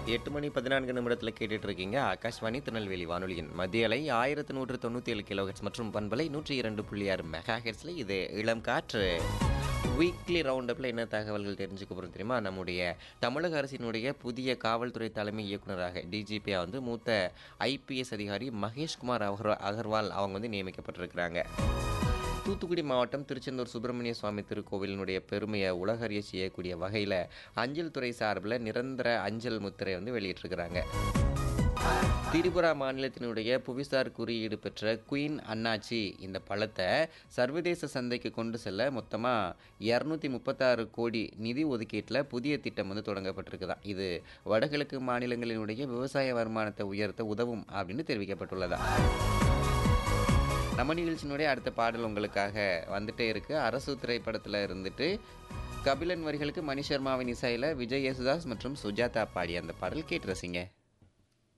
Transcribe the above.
எட்டு மணி பதினான்கு நிமிடத்தில் கேட்டுட்டு இருக்கீங்க ஆகாஷ்வாணி திருநெல்வேலி வானொலியின் மத்திய அலை ஆயிரத்து நூற்று தொண்ணூற்றி ஏழு கிலோஹெட்ஸ் மற்றும் பண்பலை நூற்றி இரண்டு புள்ளி ஆறு மெகா ஹெட்ஸில் இது இளம் காற்று வீக்லி ரவுண்டப்பில் என்ன தகவல்கள் தெரிஞ்சுக்க போகிறோம் தெரியுமா நம்முடைய தமிழக அரசினுடைய புதிய காவல்துறை தலைமை இயக்குனராக டிஜிபியாக வந்து மூத்த ஐபிஎஸ் அதிகாரி மகேஷ்குமார் அகர் அகர்வால் அவங்க வந்து நியமிக்கப்பட்டிருக்கிறாங்க தூத்துக்குடி மாவட்டம் திருச்செந்தூர் சுப்பிரமணிய சுவாமி திருக்கோவிலினுடைய பெருமையை உலகறிய செய்யக்கூடிய வகையில் அஞ்சல் துறை சார்பில் நிரந்தர அஞ்சல் முத்திரை வந்து வெளியிட்டிருக்கிறாங்க திரிபுரா மாநிலத்தினுடைய புவிசார் குறியீடு பெற்ற குயின் அண்ணாச்சி இந்த பழத்தை சர்வதேச சந்தைக்கு கொண்டு செல்ல மொத்தமாக இரநூத்தி முப்பத்தாறு கோடி நிதி ஒதுக்கீட்டில் புதிய திட்டம் வந்து தொடங்கப்பட்டிருக்குதான் இது வடகிழக்கு மாநிலங்களினுடைய விவசாய வருமானத்தை உயர்த்த உதவும் அப்படின்னு தெரிவிக்கப்பட்டுள்ளதா நம்ம நிகழ்ச்சியினுடைய அடுத்த பாடல் உங்களுக்காக வந்துட்டே இருக்கு அரசு திரைப்படத்தில் இருந்துட்டு கபிலன் வரிகளுக்கு மணி சர்மாவின் இசையில் விஜய் யேசுதாஸ் மற்றும் சுஜாதா பாடிய அந்த பாடல் கேட்டு ரசிங்க